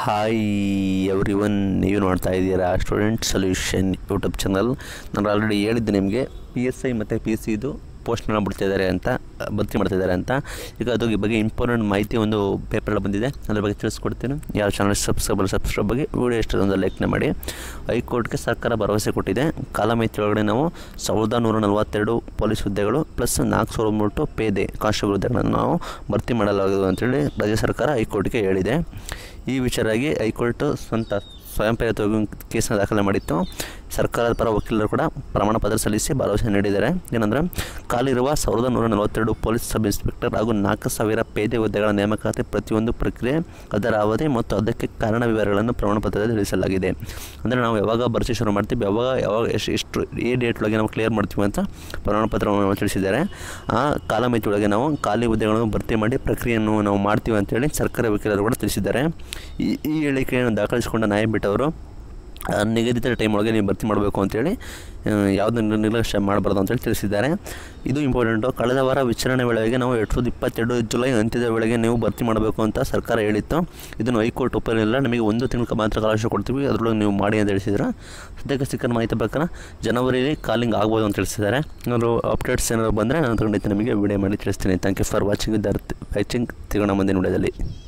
hi every one ನೀವು ನೋಡ್ತಾ ಇದ್ದೀರಾ ಸ್ಟೂಡೆಂಟ್ ಸೊಲ್ಯೂಷನ್ ಯೂಟ್ಯೂಬ್ ಚಾನಲ್ ನಾನು ಆಲ್ರೆಡಿ ಹೇಳಿದ್ದೆ ನಿಮಗೆ ಪಿ ಎಸ್ ಐ ಮತ್ತು ಪಿ ಸಿ ಇದು ಪೋಸ್ಟ್ನ ಬಿಡ್ತಿದ್ದಾರೆ ಅಂತ ಅಹ್, ಭರ್ತಿ ಮಾಡ್ತಿದ್ದಾರೆ ಅಂತ ಈಗ ಅದ್ರ ಬಗ್ಗೆ ಇಂಪಾರ್ಟೆಂಟ್ ಮಾಹಿತಿ ಒಂದು ಪೇಪರಲ್ಲಿ ಬಂದಿದೆ ಅದ್ರ ಬಗ್ಗೆ ತಿಳಿಸ್ಕೊಡ್ತೀನಿ ಯಾವ ಚಾನಲ್ ಸಬ್ಸ್ಕ್ರೈಬರ್ ಸಬ್ಸ್ಕ್ರೈಬ್ ಬಗ್ಗೆ ವಿಡಿಯೋ ಇಷ್ಟ ಒಂದು ಲೈಕ್ನ ಮಾಡಿ ಹೈಕೋರ್ಟ್ಗೆ ಸರ್ಕಾರ ಭರವಸೆ ಕೊಟ್ಟಿದೆ ಕಾಲಮಿತಿ ಒಳಗಡೆ ನಾವು ಸಾವಿರದ ನೂರ ನಲವತ್ತೆರಡು ಪೊಲೀಸ್ ಹುದ್ದೆಗಳು ಪ್ಲಸ್ ನಾಲ್ಕು ಸಾವಿರದ ಮೂರು ಪೇದೆ ಕಾನ್ಸ್ಟೇಬಲ್ ಹುದ್ದೆಗಳನ್ನು ನಾವು ಭರ್ತಿ ಮಾಡಲಾಗುವುದು ಅಂತೇಳಿ ರಾಜ್ಯ ಸರ್ಕಾರ ಹೈಕೋರ್ಟ್ಗೆ ಹೇಳಿದೆ ಈ ವಿಚಾರವಾಗಿ ಹೈಕೋರ್ಟ್ ಸ್ವಂತ ಸ್ವಯಂ ಪ್ರೇರಿತವಾಗಿ ಕೇಸನ್ನ ದಾಖಲೆ ಮಾಡಿತ್ತು ಸರ್ಕಾರದ ಪರ ವಕೀಲರು ಕೂಡ ಪ್ರಮಾಣ ಪತ್ರ ಸಲ್ಲಿಸಿ ಭರವಸೆ ನೀಡಿದ್ದಾರೆ ಏನಂದರೆ ಖಾಲಿರುವ ಸಾವಿರದ ನೂರ ನಲವತ್ತೆರಡು ಪೊಲೀಸ್ ಸಬ್ ಇನ್ಸ್ಪೆಕ್ಟರ್ ಹಾಗೂ ನಾಲ್ಕು ಸಾವಿರ ಪೇದೆ ಹುದ್ದೆಗಳ ನೇಮಕಾತಿ ಪ್ರತಿಯೊಂದು ಪ್ರಕ್ರಿಯೆ ಅದರ ಅವಧಿ ಮತ್ತು ಅದಕ್ಕೆ ಕಾರಣ ವಿವರಗಳನ್ನು ಪ್ರಮಾಣ ಪತ್ರದಲ್ಲಿ ತಿಳಿಸಲಾಗಿದೆ ಅಂದರೆ ನಾವು ಯಾವಾಗ ಭರ್ತಿ ಶುರು ಮಾಡ್ತೀವಿ ಯಾವಾಗ ಯಾವಾಗ ಎಷ್ಟು ಎಷ್ಟು ಈ ಡೇಟ್ ಒಳಗೆ ನಾವು ಕ್ಲಿಯರ್ ಮಾಡ್ತೀವಿ ಅಂತ ಪ್ರಮಾಣ ಪತ್ರವನ್ನು ತಿಳಿಸಿದ್ದಾರೆ ಆ ಕಾಲಮಿತಿ ಒಳಗೆ ನಾವು ಖಾಲಿ ಹುದ್ದೆಗಳನ್ನು ಭರ್ತಿ ಮಾಡಿ ಪ್ರಕ್ರಿಯೆಯನ್ನು ನಾವು ಮಾಡ್ತೀವಿ ಅಂತೇಳಿ ಸರ್ಕಾರಿ ವಕೀಲರು ಕೂಡ ತಿಳಿಸಿದ್ದಾರೆ ಈ ಈ ಹೇಳಿಕೆಯನ್ನು ದಾಖಲಿಸಿಕೊಂಡ ನ್ಯಾಯಪೀಠವರು ಆ ನಿಗದಿತ ಟೈಮ್ ಒಳಗೆ ನೀವು ಭರ್ತಿ ಮಾಡಬೇಕು ಅಂತೇಳಿ ಯಾವುದೂ ನಿರ್ಲಕ್ಷ್ಯ ಮಾಡಬಾರ್ದು ಅಂತೇಳಿ ತಿಳಿಸಿದ್ದಾರೆ ಇದು ಇಂಪಾರ್ಟೆಂಟು ಕಳೆದ ವಾರ ವಿಚಾರಣೆ ವೇಳೆಗೆ ನಾವು ಎರಡು ಸಾವಿರದ ಇಪ್ಪತ್ತೆರಡು ಜುಲೈ ಅಂತ್ಯದ ವೇಳೆಗೆ ನೀವು ಭರ್ತಿ ಮಾಡಬೇಕು ಅಂತ ಸರ್ಕಾರ ಹೇಳಿತ್ತು ಇದನ್ನು ಹೈಕೋರ್ಟ್ ಒಪ್ಪಲಿಲ್ಲ ನಮಗೆ ಒಂದು ತಿಂಗಳ ಮಾತ್ರ ಕಾಲಾವಕಾಶ ಕೊಡ್ತೀವಿ ಅದರೊಳಗೆ ನೀವು ಮಾಡಿ ಅಂತ ತಿಳಿಸಿದ್ರು ಸದ್ಯಕ್ಕೆ ಸಿಕ್ಕ ಮಾಹಿತಿ ಪ್ರಕಾರ ಜನವರಿಲಿ ಕಾಲಿಂಗ್ ಆಗ್ಬೋದು ಅಂತ ತಿಳಿಸಿದ್ದಾರೆ ಏನಾದ್ರು ಅಪ್ಡೇಟ್ಸ್ ಏನಾದ್ರು ಬಂದರೆ ನಾನು ಖಂಡಿತ ನಿಮಗೆ ವಿಡಿಯೋ ಮಾಡಿ ತಿಳಿಸ್ತೀನಿ thank you for watching watching ಸಿಗೋಣ ಮುಂದಿನ ವಿಡಿಯೋದಲ್ಲಿ